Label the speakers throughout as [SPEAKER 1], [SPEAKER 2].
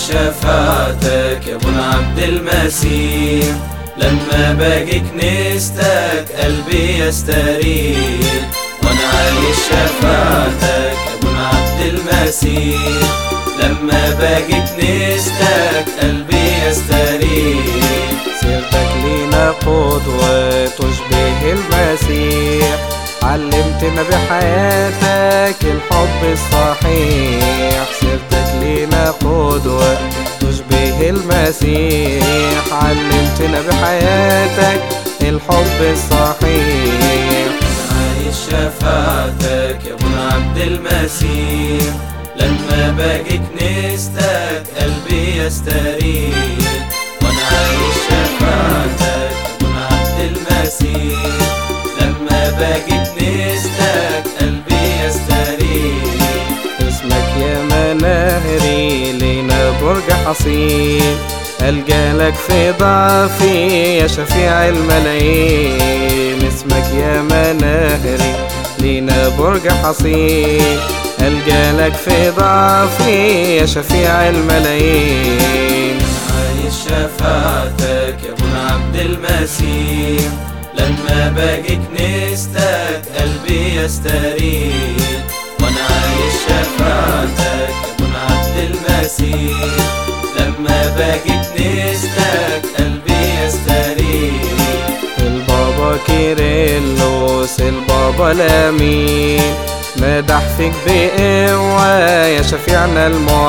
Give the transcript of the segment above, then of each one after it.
[SPEAKER 1] شفاعتك يا ابن عبد المسيح لما باجي كنيستك قلبي يستريح وانا عايش شفاعتك يا ابن عبد المسيح لما باجي كنيستك قلبي يستريح
[SPEAKER 2] سيرتك لينا قدوة تشبه المسيح علمتنا بحياتك الحب الصحيح سيرتك لينا قدوة تشبه المسيح علمتنا بحياتك الحب الصحيح
[SPEAKER 1] عايش شفاعتك يا ابن عبد المسيح لما باجي كنيستك قلبي يستريح وانا عايش شفاعتك يا ابن عبد المسيح لما باجي كنيستك قلبي يستريح
[SPEAKER 2] اسمك يا مناهري لينا برج حصين ألجالك في ضعفي يا شفيع الملايين اسمك يا مناهري لينا برج حصين ألجالك في ضعفي يا شفيع الملايين
[SPEAKER 1] عايش شفاعتك يا ابن عبد المسيح لما باجي كنيستك قلبي يستريح وانا عايش شفاعتك يا ابن عبد المسيح لما باجي كنيستك قلبي يستريح
[SPEAKER 2] البابا كيرلس البابا الامين مدح فيك بقوة يا شفيعنا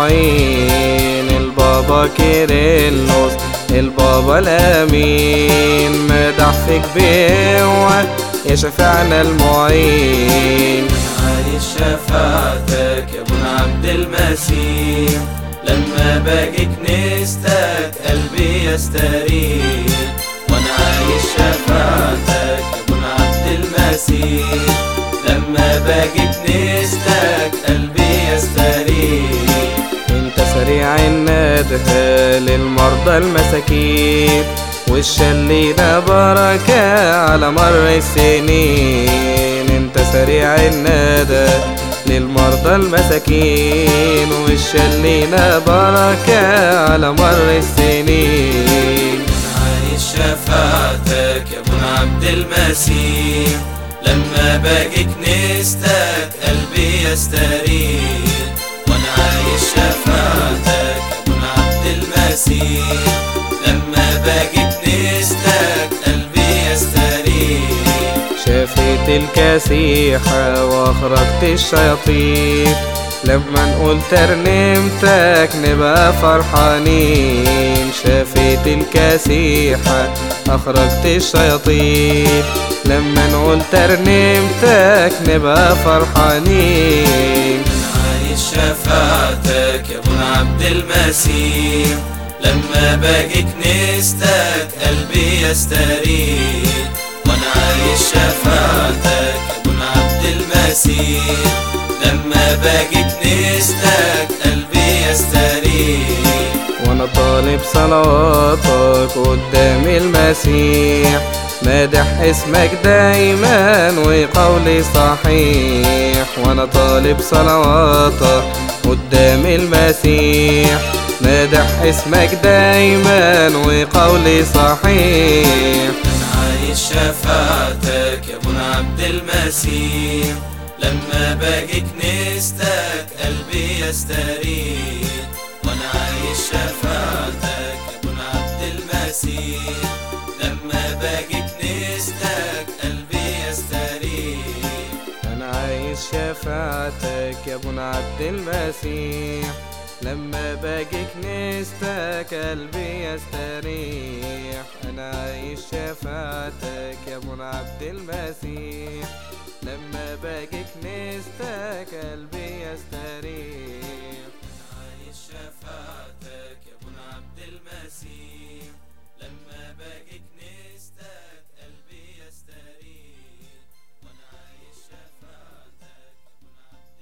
[SPEAKER 2] المعين البابا كيرلس البابا الامين مدح فيك بقوة يا شفيعنا المعين
[SPEAKER 1] عايش شفاعتك يا ابن عبد المسيح لما باجي كنيستك قلبي يستريح وانا عايش شفاعتك يا ابن عبد المسيح لما باجي كنيستك قلبي يستريح
[SPEAKER 2] انت سريع الندهة للمرضى المساكين والشلينا بركة على مر السنين انت سريع الندى للمرضى المساكين والشلينا بركة على مر السنين
[SPEAKER 1] عايش شفاعتك يا ابن عبد المسيح لما باجي كنيستك قلبي يستريح وانا عايش شفاعتك يا ابن عبد المسيح لما باجي كنيستك قلبي يستريح
[SPEAKER 2] شفيت الكسيحة واخرجت الشياطين لما نقول ترنيمتك نبقى فرحانين شفيت الكسيحة اخرجت الشياطين لما نقول ترنيمتك نبقى فرحانين
[SPEAKER 1] عايش شفاعتك يا ابن عبد المسيح لما باجي كنيستك قلبي يستريح وانا عايش شفاعتك يا ابن عبد المسيح لما باجي كنيستك قلبي يستريح
[SPEAKER 2] وانا طالب صلواتك قدام المسيح مادح اسمك دايما وقولي صحيح وانا طالب صلواتك قدام المسيح مادح اسمك دايما وقولي صحيح
[SPEAKER 1] عايش شفاعتك يا ابن عبد المسيح لما باجي كنيستك قلبي يستريح وانا عايش شفاعتك يا ابن عبد المسيح لما باجي كنيستك قلبي يستريح
[SPEAKER 2] انا عايز شفاعتك يا ابن عبد المسيح لما باجي كنيستك قلبي يستريح انا عايز شفاعتك يا ابن عبد المسيح لما باجي كنيستك قلبي يستريح